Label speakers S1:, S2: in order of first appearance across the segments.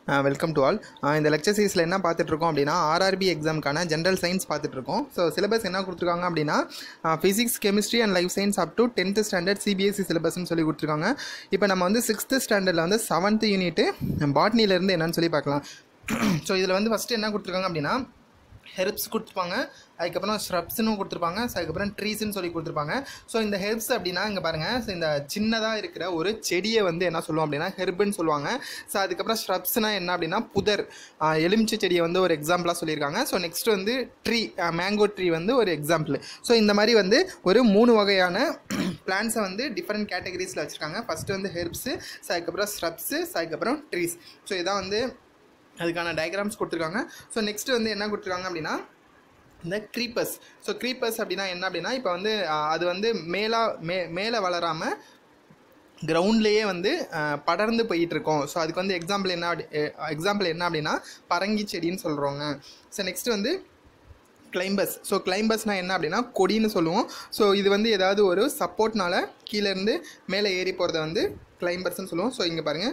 S1: welcome to all இந்த lecture சீரிஸில் என்ன பார்த்துட்ருக்கோம் அப்படின்னா ஆர்ஆர்பி எக்ஸாமுக்கான ஜென்ரல் சயின்ஸ் பார்த்துட்ருக்கோம் ஸோ சிலபஸ் என்ன கொடுத்துருக்காங்க அப்படின்னா physics chemistry and life science up to tenth standard CBSE சிலபஸ்னு சொல்லி கொடுத்துருக்காங்க இப்போ நம்ம வந்து சிக்ஸ்த்து ஸ்டாண்டர்டில் வந்து செவன்த் யூனிட்டு பாட்னிலேருந்து என்னன்னு சொல்லி பார்க்கலாம் ஸோ இதில் வந்து ஃபஸ்ட்டு என்ன கொடுத்துருக்காங்க அப்படின்னா ஹெர்ப்ஸ் கொடுத்துருப்பாங்க அதுக்கப்புறம் ஸ்ரப்ஸ்னு கொடுத்துருப்பாங்க ஸோ அதுக்கப்புறம் ட்ரீஸ்னு சொல்லி கொடுத்துருப்பாங்க ஸோ இந்த ஹெர்ப்ஸ் அப்படின்னா இங்கே பாருங்கள் ஸோ இந்த சின்னதாக இருக்கிற ஒரு செடியை வந்து என்ன சொல்லுவோம் அப்படின்னா ஹெர்புன்னு சொல்லுவாங்க ஸோ அதுக்கப்புறம் ஸ்ரப்ஸ்னால் என்ன அப்படின்னா புதர் ஆஹ் எலுமிச்சை செடியை வந்து ஒரு எக்ஸாம்பிளாக சொல்லியிருக்காங்க ஸோ நெக்ஸ்ட் வந்து ட்ரீ மேங்கோ ட்ரீ வந்து ஒரு எக்ஸாம்பிள் ஸோ இந்த மாதிரி வந்து ஒரு மூணு வகையான பிளான்ஸை வந்து டிஃப்ரெண்ட் கேட்டகரிஸில் வச்சுருக்காங்க ஃபஸ்ட்டு வந்து ஹெர்ப்ஸு ஸோ அதுக்கப்புறம் ஸ்ரப்ஸு ஸோ அதுக்கப்புறம் ட்ரீஸ் ஸோ இதான் வந்து அதுக்கான டயக்ராம்ஸ் கொடுத்துருக்காங்க ஸோ நெக்ஸ்ட் வந்து என்ன கொடுத்துருக்காங்க அப்படின்னா இந்த க்ரீப்பர்ஸ் ஸோ க்ரீப்பர்ஸ் அப்படின்னா என்ன அப்படின்னா இப்போ வந்து ஆஹ், அது வந்து மேலா மே மேலே வளராமல் கிரவுண்ட்லேயே வந்து ஆஹ், படர்ந்து போயிட்டு இருக்கோம் ஸோ அதுக்கு வந்து எக்ஸாம்பிள் என்ன எக்ஸாம்பிள் என்ன அப்படின்னா பரங்கி செடின்னு சொல்கிறோங்க ஸோ நெக்ஸ்ட் வந்து கிளைம்பஸ் ஸோ கிளைம்பஸ்னால் என்ன அப்படின்னா கொடின்னு சொல்லுவோம் ஸோ இது வந்து ஏதாவது ஒரு சப்போர்ட்னால கீழேருந்து மேலே ஏறி போகிறத வந்து கிளைம்பர்ஸ்னு சொல்லுவோம் ஸோ இங்கே பாருங்கள்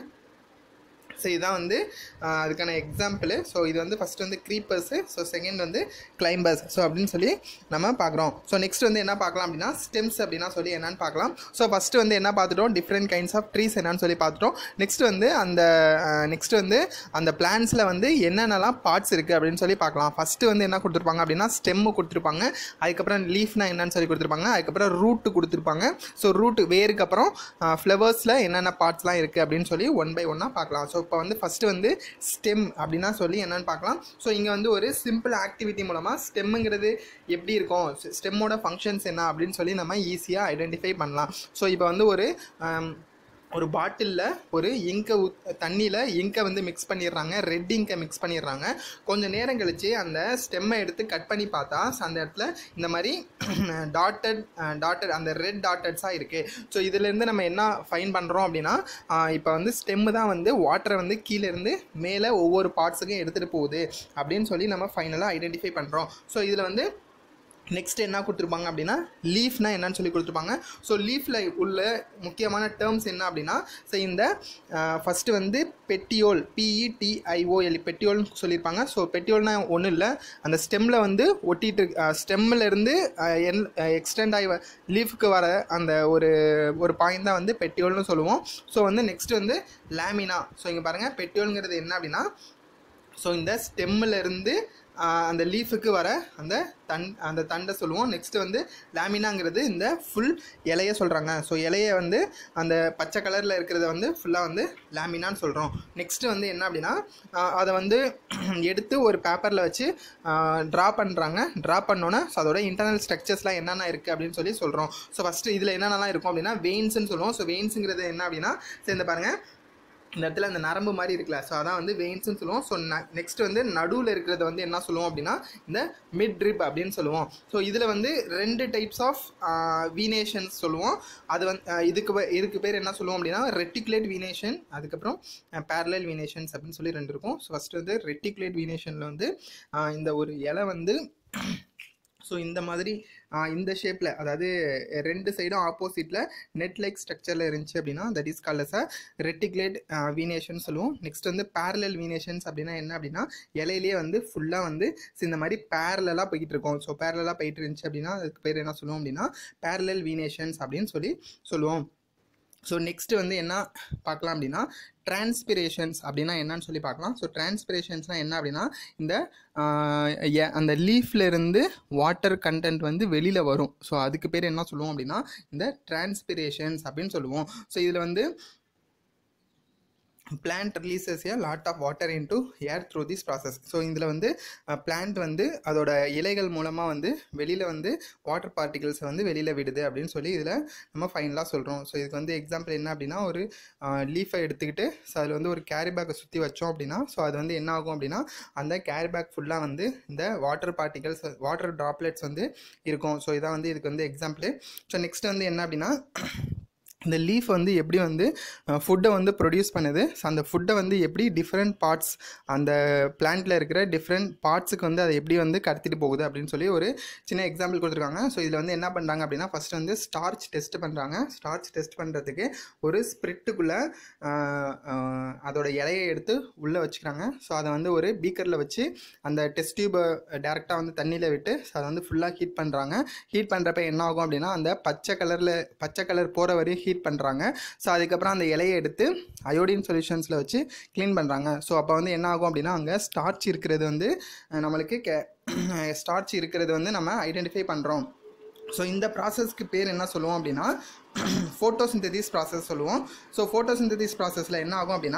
S1: ஸோ இதுதான் வந்து ஆஹ், அதுக்கான எக்ஸாம்பிள் ஸோ இது வந்து ஃபஸ்ட் வந்து க்ரீப்பர்ஸு ஸோ செகண்ட் வந்து கிளைம்பர்ஸ் ஸோ அப்படின்னு சொல்லி நம்ம பார்க்குறோம் ஸோ நெக்ஸ்ட் வந்து என்ன பார்க்கலாம் அப்படின்னா ஸ்டெம்ஸ் அப்படின்னா சொல்லி என்னன்னு பார்க்கலாம் ஸோ ஃபஸ்ட்டு வந்து என்ன பார்த்துட்டோம் டிஃப்ரெண்ட் கைண்ட்ஸ் ஆஃப் ட்ரீஸ் என்னன்னு சொல்லி பார்த்துட்டோம் நெக்ஸ்ட் வந்து அந்த நெக்ஸ்ட் வந்து அந்த பிளான்ஸில் வந்து என்னென்னலாம் பார்ட்ஸ் இருக்குது அப்படின்னு சொல்லி பார்க்கலாம் ஃபஸ்ட்டு வந்து என்ன கொடுத்துருப்பாங்க அப்படின்னா ஸ்டெம்மு கொடுத்துருப்பாங்க அதுக்கப்புறம் லீஃப்னா என்னன்னு சொல்லி கொடுத்துருப்பாங்க அதுக்கப்புறம் ரூட்டு கொடுத்துருப்பாங்க ஸோ ரூட் வேருக்கு அப்புறம் ஃப்ளவர்ஸில் என்னென்ன பார்ட்ஸ்லாம் இருக்குது அப்படின்னு சொல்லி ஒன் பை ஒன்னாக பார்க்கலாம் ஸோ இப்போ வந்து ஃபஸ்ட்டு வந்து ஸ்டெம் அப்படின்னா சொல்லி என்னன்னு பார்க்கலாம் ஸோ இங்கே வந்து ஒரு சிம்பிள் ஆக்டிவிட்டி மூலமாக ஸ்டெம்முங்கிறது எப்படி இருக்கும் ஸ்டெம்மோட ஃபங்க்ஷன்ஸ் என்ன அப்படின்னு சொல்லி நம்ம ஈஸியாக ஐடென்டிஃபை பண்ணலாம் ஸோ இப்போ வந்து ஒரு ஆம், ஒரு பாட்டிலில் ஒரு இங்கை ஊத் தண்ணியில் இங்கை வந்து மிக்ஸ் பண்ணிடுறாங்க ரெட் இங்கை மிக்ஸ் பண்ணிடுறாங்க கொஞ்சம் நேரம் கழித்து அந்த ஸ்டெம்மை எடுத்து கட் பண்ணி பார்த்தா அந்த இடத்துல இந்த மாதிரி டாட்டட் டாட்டட் அந்த ரெட் டாட்டட்ஸாக இருக்குது ஸோ இதுலேருந்து நம்ம என்ன ஃபைன் பண்ணுறோம் அப்படின்னா இப்போ வந்து ஸ்டெம்மு தான் வந்து வாட்டரை வந்து கீழே இருந்து மேலே ஒவ்வொரு பார்ட்ஸுக்கும் எடுத்துகிட்டு போகுது அப்படின்னு சொல்லி நம்ம ஃபைனலாக ஐடென்டிஃபை பண்ணுறோம் ஸோ இதில் வந்து நெக்ஸ்ட் என்ன கொடுத்துருப்பாங்க அப்படின்னா லீஃப்னா என்னன்னு சொல்லி கொடுத்துருப்பாங்க ஸோ லீஃபில் உள்ள முக்கியமான டேர்ம்ஸ் என்ன அப்படின்னா ஸோ இந்த ஃபஸ்ட்டு வந்து பெட்டியோல் பிஇடிஐஓஎல் பெட்டியோல்னு சொல்லியிருப்பாங்க ஸோ பெட்டியோல்னா ஒன்றும் இல்லை அந்த ஸ்டெம்மில் வந்து ஒட்டிட்டு ஸ்டெம்மில் இருந்து என் எக்ஸ்டெண்ட் ஆகி லீஃப்க்கு வர அந்த ஒரு ஒரு பாயிண்ட் தான் வந்து பெட்டியோல்னு சொல்லுவோம் ஸோ வந்து நெக்ஸ்ட் வந்து லேமினா ஸோ இங்கே பாருங்கள் பெட்டியோல்ங்கிறது என்ன அப்படின்னா ஸோ இந்த ஸ்டெம்மில் இருந்து ஆஹ், அந்த லீஃபுக்கு வர அந்த தன் அந்த தண்டை சொல்லுவோம் நெக்ஸ்ட் வந்து லேமினாங்கிறது இந்த ஃபுல் இலைய சொல்கிறாங்க ஸோ இலைய வந்து அந்த பச்சை கலரில் இருக்கிறத வந்து ஃபுல்லாக வந்து லேமினான்னு சொல்கிறோம் நெக்ஸ்ட்டு வந்து என்ன அப்படின்னா ஆஹ், அதை வந்து எடுத்து ஒரு பேப்பரில் வச்சு ட்ரா பண்ணுறாங்க ட்ரா பண்ணோன்னே ஸோ அதோட இன்டர்னல் ஸ்ட்ரக்சர்ஸ்லாம் என்னென்ன இருக்குது அப்படின்னு சொல்லி சொல்கிறோம் ஸோ ஃபஸ்ட்டு இதில் என்னென்னலாம் இருக்கும் அப்படின்னா வெயின்ஸ்னு சொல்லுவோம் ஸோ வெயின்ஸுங்கிறது என்ன அப்படின்னா சேர்ந்து பாருங்கள் இந்த இடத்துல அந்த நரம்பு மாதிரி இருக்குல்ல ஸோ அதான் வந்து வெயின்ஸ்னு சொல்லுவோம் ஸோ நெக்ஸ்ட் வந்து நடுவில் இருக்கிறத வந்து என்ன சொல்லுவோம் அப்படின்னா இந்த மிட் ட்ரிப் அப்படின்னு சொல்லுவோம் ஸோ இதில் வந்து ரெண்டு டைப்ஸ் ஆஃப் வீனேஷன்ஸ் சொல்லுவோம் அது வந்து ஆஹ் இதுக்கு பே- இதுக்கு பேர் என்ன சொல்லுவோம் அப்படின்னா ரெட்டிகுலேட் வீனேஷன் அதுக்கப்புறம் பேரலல் வீனேஷன்ஸ் அப்படின்னு சொல்லி ரெண்டு இருக்கும் ஸோ ஃபஸ்ட்டு வந்து ரெட்டிகுலேட் வீனேஷனில் வந்து ஆஹ் இந்த ஒரு இலை வந்து ஸோ இந்த மாதிரி ஆஹ் இந்த ஷேப்பில் அதாவது ரெண்டு சைடும் ஆப்போசிட்டில் நெட் லைக் ஸ்ட்ரக்சரில் இருந்துச்சு அப்படின்னா that is called as a reticulate venation சொல்லுவோம் நெக்ஸ்ட் வந்து பேரலல் வீனேஷன்ஸ் அப்படின்னா என்ன அப்படின்னா இலையிலேயே வந்து ஃபுல்லாக வந்து so இந்த மாதிரி பேரலாக போய்கிட்டு இருக்கோம் ஸோ பேரலாக போயிட்டு இருந்துச்சு அப்படின்னா அதுக்கு பேர் என்ன சொல்லுவோம் அப்படின்னா பேரலல் வீனேஷன்ஸ் அப்படின்னு சொல்லி சொல்லுவோம் ஸோ நெக்ஸ்ட்டு வந்து என்ன பார்க்கலாம் அப்படின்னா டிரான்ஸ்பிரேஷன்ஸ் அப்படின்னா என்னன்னு சொல்லி பார்க்கலாம் ஸோ டிரான்ஸ்பிரேஷன்ஸ்னால் என்ன அப்படின்னா இந்த ஆஹ், எ- அந்த லீஃப்ல இருந்து வாட்டர் கண்டென்ட் வந்து வெளியில் வரும் ஸோ அதுக்கு பேர் என்ன சொல்லுவோம் அப்படின்னா இந்த டிரான்ஸ்பிரேஷன்ஸ் அப்படின்னு சொல்லுவோம் ஸோ இதில் வந்து plant releases a lot of water into air through this process so இதில் வந்து பிளான்ட் வந்து அதோட இலைகள் மூலமாக வந்து வெளியில் வந்து வாட்டர் பார்ட்டிகல்ஸை வந்து வெளியில் விடுது அப்படின்னு சொல்லி இதில் நம்ம ஃபைனலாக சொல்கிறோம் ஸோ இதுக்கு வந்து எக்ஸாம்பிள் என்ன அப்படின்னா ஒரு லீஃபை எடுத்துக்கிட்டு ஸோ அதில் வந்து ஒரு கேரி பேக்கை சுற்றி வச்சோம் அப்படின்னா ஸோ அது வந்து என்ன ஆகும் அப்படின்னா அந்த கேரி பேக் ஃபுல்லாக வந்து இந்த வாட்டர் பார்ட்டிகல்ஸ் வாட்டர் ட்ராப்லெட்ஸ் வந்து இருக்கும் ஸோ இதான் வந்து இதுக்கு வந்து எக்ஸாம்பிள் ஸோ நெக்ஸ்ட் வந்து என்ன அப்படின்னா இந்த லீஃப் வந்து எப்படி வந்து ஃபுட்டை வந்து ப்ரொடியூஸ் பண்ணுது ஸோ அந்த ஃபுட்டை வந்து எப்படி டிஃப்ரெண்ட் பார்ட்ஸ் அந்த பிளான்ட்டில் இருக்கிற டிஃப்ரெண்ட் பார்ட்ஸுக்கு வந்து அதை எப்படி வந்து கடத்திட்டு போகுது அப்படின்னு சொல்லி ஒரு சின்ன எக்ஸாம்பிள் கொடுத்துருக்காங்க ஸோ இதில் வந்து என்ன பண்ணுறாங்க அப்படின்னா ஃபஸ்ட் வந்து ஸ்டார்ச் டெஸ்ட் பண்ணுறாங்க ஸ்டார்ச் டெஸ்ட் பண்ணுறதுக்கு ஒரு ஸ்ப்ரிட்டுக்குள்ளே அதோட இலையை எடுத்து உள்ளே வச்சுக்கிறாங்க ஸோ அதை வந்து ஒரு பீக்கரில் வச்சு அந்த டெஸ்ட் டியூபை டேரெக்டாக வந்து தண்ணியில் விட்டு ஸோ அதை வந்து ஃபுல்லாக ஹீட் பண்ணுறாங்க ஹீட் பண்ணுறப்ப என்ன ஆகும் அப்படின்னா அந்த பச்சை கலரில் பச்சை கலர் போகிற வரையும் ஹீட் பண்ணுறாங்க ஸோ அதுக்கப்புறம் அந்த இலையை எடுத்து அயோடின் சொல்யூஷன்ஸில் வச்சு க்ளீன் பண்ணுறாங்க ஸோ அப்போ வந்து என்ன ஆகும் அப்படின்னா அங்கே ஸ்டார்ச் இருக்கிறது வந்து அஹ், நம்மளுக்கு கே ஸ்டார்ச் இருக்கிறது வந்து நம்ம ஐடென்டிஃபை பண்ணுறோம் ஸோ இந்த ப்ராசஸ்க்கு பேர் என்ன சொல்லுவோம் அப்படின்னா ஃபோட்டோசிந்தசிஸ் ப்ராசஸ் சொல்லுவோம் ஸோ ஃபோட்டோசிந்தசிஸ் ப்ராசஸில் என்ன ஆகும் அப்படின்னா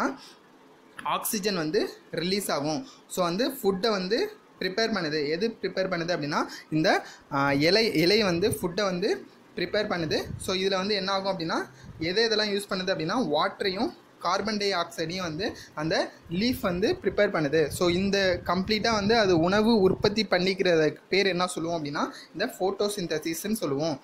S1: ஆக்சிஜன் வந்து ரிலீஸ் ஆகும் ஸோ வந்து ஃபுட்டை வந்து ப்ரிப்பேர் பண்ணுது எது ப்ரிப்பேர் பண்ணுது அப்படின்னா இந்த ஆ, இலை இலை வந்து ஃபுட்டை வந்து ப்ரிப்பேர் பண்ணுது ஸோ இதில் வந்து என்ன ஆகும் அப்படின்னா எது எதெல்லாம் யூஸ் பண்ணுது அப்படின்னா வாட்டரையும் கார்பன் டை ஆக்சைடையும் வந்து அந்த லீஃப் வந்து ப்ரிப்பேர் பண்ணுது ஸோ இந்த கம்ப்ளீட்டாக வந்து அது உணவு உற்பத்தி பண்ணிக்கிறத பேர் என்ன சொல்லுவோம் அப்படின்னா இந்த ஃபோட்டோசிந்தசிஸ்ன்னு சொல்லுவோம்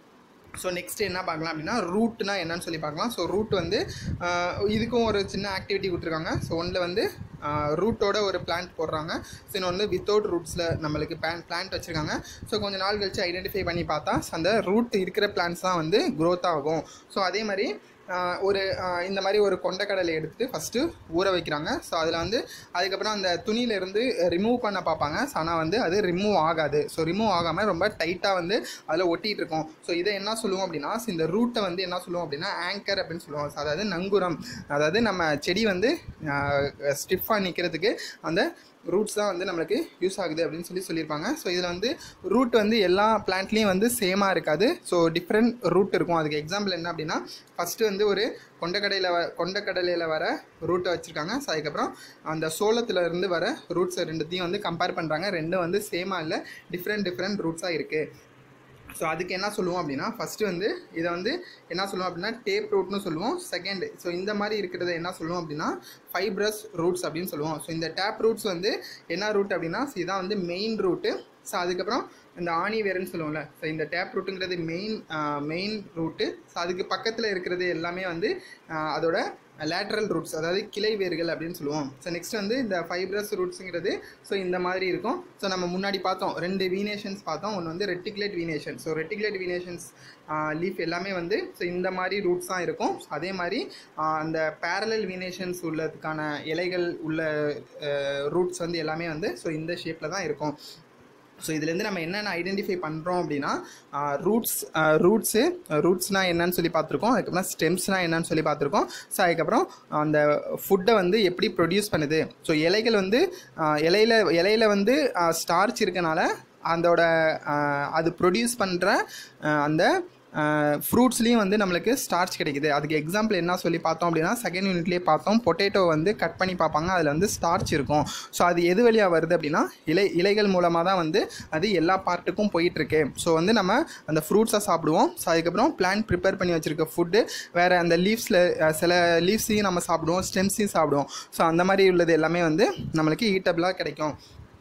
S1: ஸோ நெக்ஸ்ட் என்ன பார்க்கலாம் அப்படின்னா ரூட்னா என்னன்னு சொல்லி பார்க்கலாம் ஸோ ரூட் வந்து ஆஹ், இதுக்கும் ஒரு சின்ன ஆக்டிவிட்டி கொடுத்துருக்காங்க ஸோ ஒன்றில் வந்து ரூட்டோட ஒரு பிளான்ட் போடுறாங்க ஸோ இன்னொன்று வித்தவுட் ரூட்ஸில் நம்மளுக்கு பிளான் பிளான்ட் வச்சுருக்காங்க ஸோ கொஞ்சம் நாள் கழிச்சு ஐடென்டிஃபை பண்ணி பார்த்தா அந்த ரூட் இருக்கிற பிளான்ட்ஸ் தான் வந்து க்ரோத் ஆகும் ஸோ அதே மாதிரி ஆஹ், ஒரு ஆஹ், இந்த மாதிரி ஒரு கொண்டக்கடலை எடுத்து ஃபஸ்ட்டு ஊற வைக்கிறாங்க ஸோ அதில் வந்து அதுக்கப்புறம் அந்த துணியிலேருந்து ரிமூவ் பண்ண பார்ப்பாங்க ஸோ ஆனால் வந்து அது ரிமூவ் ஆகாது ஸோ ரிமூவ் ஆகாமல் ரொம்ப டைட்டாக வந்து அதில் ஒட்டிகிட்டு இருக்கும் ஸோ இதை என்ன சொல்லுவோம் அப்படின்னா so இந்த ரூட்டை வந்து என்ன சொல்லுவோம் அப்படின்னா ஆங்கர் அப்படின்னு சொல்லுவோம் So அதாவது நங்குரம் அதாவது நம்ம செடி வந்து ஸ்டிஃபாக நிற்கிறதுக்கு அந்த ரூட்ஸ் தான் வந்து நம்மளுக்கு யூஸ் ஆகுது அப்படின்னு சொல்லி சொல்லியிருப்பாங்க ஸோ இதில் வந்து ரூட் வந்து எல்லா பிளான்ட்லேயும் வந்து சேமாக இருக்காது ஸோ டிஃப்ரெண்ட் ரூட் இருக்கும் அதுக்கு எக்ஸாம்பிள் என்ன அப்படின்னா ஃபஸ்ட்டு வந்து ஒரு கொண்டக்கடையில் வ கொண்டக்கடலையில் வர ரூட்டை வச்சுருக்காங்க ஸோ அதுக்கப்புறம் அந்த சோளத்துல இருந்து வர ரூட்ஸ் ரெண்டுத்தையும் வந்து கம்பேர் பண்ணுறாங்க ரெண்டும் வந்து சேமாக இல்லை டிஃப்ரெண்ட் டிஃப்ரெண்ட் ரூட்ஸாக இருக்குது ஸோ அதுக்கு என்ன சொல்லுவோம் அப்படின்னா ஃபஸ்ட்டு வந்து இதை வந்து என்ன சொல்லுவோம் அப்படின்னா டேப் ரூட்னு சொல்லுவோம் செகண்ட் ஸோ இந்த மாதிரி இருக்கிறத என்ன சொல்லுவோம் அப்படின்னா ஃபைப்ரஸ் ரூட்ஸ் அப்படின்னு சொல்லுவோம் ஸோ இந்த டேப் ரூட்ஸ் வந்து என்ன ரூட் அப்படின்னா so இதான் வந்து மெயின் ரூட்டு ஸோ அதுக்கப்புறம் இந்த ஆணி வேர்னு சொல்லுவோம்ல ஸோ இந்த டேப் ரூட்டுங்கிறது மெயின் மெயின் ரூட்டு ஸோ அதுக்கு பக்கத்தில் இருக்கிறது எல்லாமே வந்து ஆஹ், அதோட லேட்ரல் ரூட்ஸ் அதாவது கிளை வேர்கள் அப்படின்னு சொல்லுவோம் ஸோ நெக்ஸ்ட் வந்து இந்த ஃபைப்ரஸ் ரூட்ஸுங்கிறது ஸோ இந்த மாதிரி இருக்கும் ஸோ நம்ம முன்னாடி பார்த்தோம் ரெண்டு வீனேஷன்ஸ் பார்த்தோம் ஒன்று வந்து reticulate venation so reticulate venations leaf எல்லாமே வந்து ஸோ இந்த மாதிரி ரூட்ஸ் தான் இருக்கும் அதே மாதிரி ஆஹ், அந்த பேரலல் வீனேஷன்ஸ் உள்ளதுக்கான இலைகள் உள்ள ரூட்ஸ் வந்து எல்லாமே வந்து ஸோ இந்த ஷேப்பில் தான் இருக்கும் ஸோ இதுலேருந்து நம்ம என்னென்ன ஐடென்டிஃபை பண்ணுறோம் அப்படின்னா ரூட்ஸ் ரூட்ஸு ரூட்ஸ்னால் என்னன்னு சொல்லி பார்த்துருக்கோம் அதுக்கப்புறம் ஸ்டெம்ஸ்னால் என்னன்னு சொல்லி பார்த்துருக்கோம் ஸோ அதுக்கப்புறம் அந்த ஃபுட்டை வந்து எப்படி ப்ரொடியூஸ் பண்ணுது ஸோ இலைகள் வந்து ஆஹ், இலையில இலையில வந்து ஸ்டார்ச் இருக்கனால அதோட ஆஹ், அது ப்ரொடியூஸ் பண்ணுற அந்த ஃப்ரூட்ஸ்லேயும் வந்து நம்மளுக்கு ஸ்டார்ச் கிடைக்குது அதுக்கு எக்ஸாம்பிள் என்ன சொல்லி பார்த்தோம் அப்படின்னா செகண்ட் யூனிட்லேயே பார்த்தோம் பொட்டேட்டோ வந்து கட் பண்ணி பார்ப்பாங்க அதில் வந்து ஸ்டார்ச் இருக்கும் ஸோ அது எது வழியாக வருது அப்படின்னா இலை இலைகள் மூலமாக தான் வந்து அது எல்லா பார்ட்டுக்கும் போயிட்டுருக்கு ஸோ வந்து நம்ம அந்த ஃப்ரூட்ஸை சாப்பிடுவோம் ஸோ அதுக்கப்புறம் பிளான்ட் ப்ரிப்பேர் பண்ணி வச்சுருக்க ஃபுட்டு வேறு அந்த லீவ்ஸில் சில லீவ்ஸையும் நம்ம சாப்பிடுவோம் ஸ்டெம்ஸையும் சாப்பிடுவோம் ஸோ அந்த மாதிரி உள்ளது எல்லாமே வந்து நம்மளுக்கு ஈட்டபிளாக கிடைக்கும்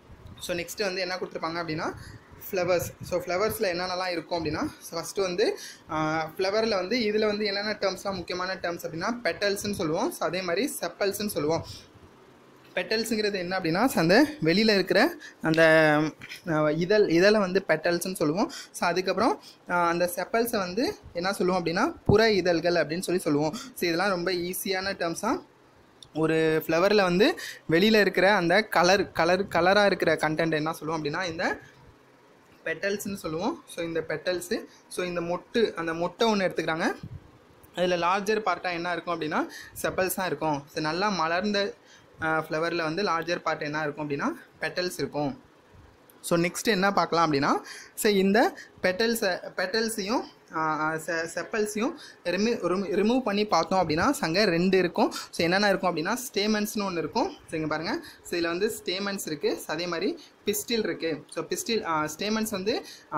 S1: ஸோ நெக்ஸ்ட்டு வந்து என்ன கொடுத்துருப்பாங்க அப்படின்னா ஃப்ளவர்ஸ் ஸோ ஃப்ளவர்ஸில் என்னென்னலாம் இருக்கும் அப்படின்னா ஃபஸ்ட்டு வந்து ஃப்ளவரில் வந்து இதில் வந்து என்னென்ன டேர்ம்ஸ்லாம் முக்கியமான டேர்ம்ஸ் அப்படின்னா பெட்டல்ஸ்னு சொல்லுவோம் ஸோ அதே மாதிரி செப்பல்ஸ்னு சொல்லுவோம் பெட்டல்ஸுங்கிறது என்ன அப்படின்னா அந்த வெளியில் இருக்கிற அந்த அஹ், இதழ் இதழை வந்து பெட்டல்ஸ்னு சொல்லுவோம் ஸோ அதுக்கப்புறம் அஹ், அந்த செப்பல்ஸை வந்து என்ன சொல்லுவோம் அப்படின்னா புற இதழ்கள் அப்படின்னு சொல்லி சொல்லுவோம் ஸோ இதெல்லாம் ரொம்ப ஈஸியான டேர்ம்ஸாக ஒரு ஃப்ளவரில் வந்து வெளியில் இருக்கிற அந்த கலர் கலர் கலராக இருக்கிற கண்டென்ட் என்ன சொல்லுவோம் அப்படின்னா இந்த பெட்டல்ஸ்னு சொல்லுவோம் ஸோ இந்த பெட்டல்ஸு ஸோ இந்த மொட்டு அந்த மொட்டை ஒன்று எடுத்துக்கிறாங்க அதில் லார்ஜர் பார்ட்டாக என்ன இருக்கும் அப்படின்னா செப்பல்ஸ் தான் இருக்கும் ஸோ நல்லா மலர்ந்த ஃப்ளவரில் வந்து லார்ஜர் பார்ட் என்ன இருக்கும் அப்படின்னா பெட்டல்ஸ் இருக்கும் ஸோ நெக்ஸ்ட் என்ன பார்க்கலாம் அப்படின்னா ஸோ இந்த பெட்டல்ஸை பெட்டல்ஸையும் செப்பல்ஸையும் ரிமூவ் ரிமூவ் பண்ணி பார்த்தோம் அப்படின்னா அங்கே ரெண்டு இருக்கும் ஸோ என்னென்ன இருக்கும் அப்படின்னா ஸ்டேமன்ஸ்னு ஒன்று இருக்கும் ஸோ இங்கே பாருங்கள் ஸோ இதில் வந்து ஸ்டேமன்ஸ் இருக்குது அதே மாதிரி பிஸ்டில் இருக்குது ஸோ பிஸ்டில் ஸ்டேமன்ஸ் வந்து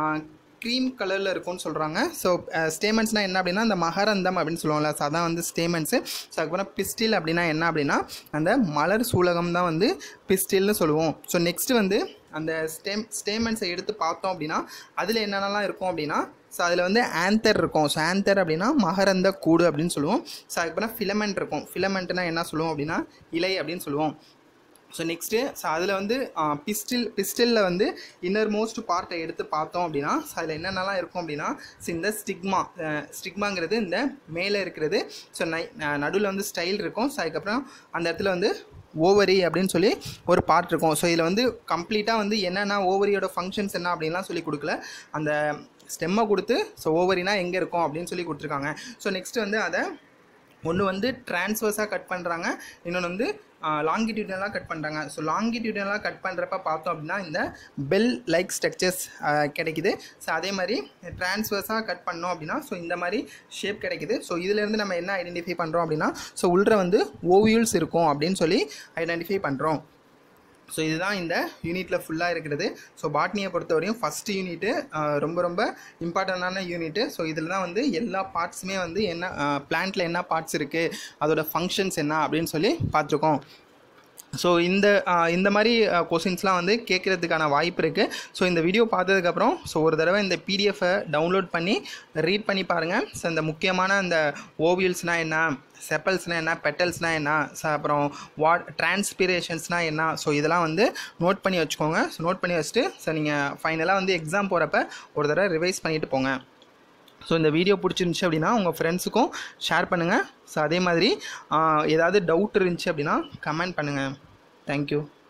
S1: க்ரீம் கலரில் இருக்கும்னு சொல்கிறாங்க ஸோ ஸ்டேமன்ஸ்னால் என்ன அப்படின்னா அந்த மகரந்தம் அப்படின்னு சொல்லுவாங்கல்ல ஸோ அதான் வந்து ஸ்டேமன்ஸு ஸோ அதுக்கப்புறம் பிஸ்டில் அப்படின்னா என்ன அப்படின்னா அந்த மலர் சூலகம் தான் வந்து பிஸ்டில்னு சொல்லுவோம் ஸோ நெக்ஸ்ட்டு வந்து அந்த ஸ்டேம் ஸ்டேமன்ஸை எடுத்து பார்த்தோம் அப்படின்னா அதில் என்னென்னலாம் இருக்கும் அப்படின்னா ஸோ அதில் வந்து ஆந்தர் இருக்கும் ஸோ ஆந்தர் அப்படின்னா மகரந்த கூடு அப்படின்னு சொல்லுவோம் ஸோ அதுக்கப்புறம் ஃபிலமெண்ட் இருக்கும் ஃபிலமெண்ட்னா என்ன சொல்லுவோம் அப்படின்னா இலை அப்படின்னு சொல்லுவோம் ஸோ நெக்ஸ்ட்டு ஸோ அதில் வந்து பிஸ்டில் பிஸ்டிலில் வந்து இன்னர் மோஸ்ட் பார்ட்டை எடுத்து பார்த்தோம் அப்படின்னா ஸோ அதில் என்னென்னலாம் இருக்கும் அப்படின்னா ஸோ இந்த ஸ்டிக்மா ஸ்டிக்மாங்கிறது இந்த மேலே இருக்கிறது ஸோ நை நடுவில் வந்து ஸ்டைல் இருக்கும் ஸோ அதுக்கப்புறம் அந்த இடத்துல வந்து ஓவரி அப்படின்னு சொல்லி ஒரு பார்ட் இருக்கும் ஸோ இதில் வந்து கம்ப்ளீட்டாக வந்து என்னென்ன ஓவரியோட ஃபங்க்ஷன்ஸ் என்ன அப்படின்லாம் சொல்லி கொடுக்கல அந்த ஸ்டெம்மை கொடுத்து ஸோ ஓவரினா எங்கே இருக்கும் அப்படின்னு சொல்லி கொடுத்துருக்காங்க ஸோ நெக்ஸ்ட் வந்து அதை ஒன்று வந்து ட்ரான்ஸ்வர்ஸாக கட் பண்ணுறாங்க இன்னொன்று வந்து லாங்கிடியூடனலாக கட் பண்ணுறாங்க ஸோ லாங்கிடியூடனலாக கட் பண்ணுறப்ப பார்த்தோம் அப்படின்னா இந்த பெல் லைக் ஸ்ட்ரக்சர்ஸ் கிடைக்குது ஸோ அதே மாதிரி ட்ரான்ஸ்வர்ஸாக கட் பண்ணோம் அப்படின்னா ஸோ இந்த மாதிரி ஷேப் கிடைக்குது ஸோ இதுலேருந்து நம்ம என்ன ஐடென்டிஃபை பண்ணுறோம் அப்படின்னா ஸோ உள்ள வந்து ஓவியூல்ஸ் இருக்கும் அப்படின்னு சொல்லி ஐடென்டிஃபை பண்ணுறோம் ஸோ இதுதான் இந்த யூனிட்டில் ஃபுல்லாக இருக்கிறது ஸோ பாட்னியை பொறுத்தவரையும் ஃபஸ்ட்டு யூனிட்டு ரொம்ப ரொம்ப இம்பார்ட்டண்டான யூனிட்டு ஸோ இதில் தான் வந்து எல்லா பார்ட்ஸுமே வந்து என்ன பிளான்ட்டில் என்ன பார்ட்ஸ் இருக்குது அதோட ஃபங்க்ஷன்ஸ் என்ன அப்படின்னு சொல்லி பார்த்துருக்கோம் ஸோ இந்த இந்த மாதிரி கொஷின்ஸ்லாம் வந்து கேட்குறதுக்கான வாய்ப்பு இருக்குது ஸோ இந்த வீடியோ பார்த்ததுக்கப்புறம் ஸோ ஒரு தடவை இந்த பிடிஎஃபை டவுன்லோட் பண்ணி ரீட் பண்ணி பாருங்கள் ஸோ இந்த முக்கியமான அந்த ஓவியல்ஸ்னால் என்ன செப்பல்ஸ்னால் என்ன பெட்டல்ஸ்னால் என்ன ஸோ அப்புறம் வாட் டிரான்ஸ்பிரேஷன்ஸ்னால் என்ன ஸோ இதெல்லாம் வந்து நோட் பண்ணி வச்சுக்கோங்க ஸோ நோட் பண்ணி வச்சுட்டு ஸோ நீங்கள் ஃபைனலாக வந்து எக்ஸாம் போகிறப்ப ஒரு தடவை ரிவைஸ் பண்ணிவிட்டு போங்க ஸோ இந்த வீடியோ பிடிச்சிருந்துச்சி அப்படின்னா உங்கள் ஃப்ரெண்ட்ஸுக்கும் ஷேர் பண்ணுங்கள் ஸோ அதே மாதிரி ஏதாவது டவுட் இருந்துச்சு அப்படின்னா கமெண்ட் பண்ணுங்கள் தேங்க்யூ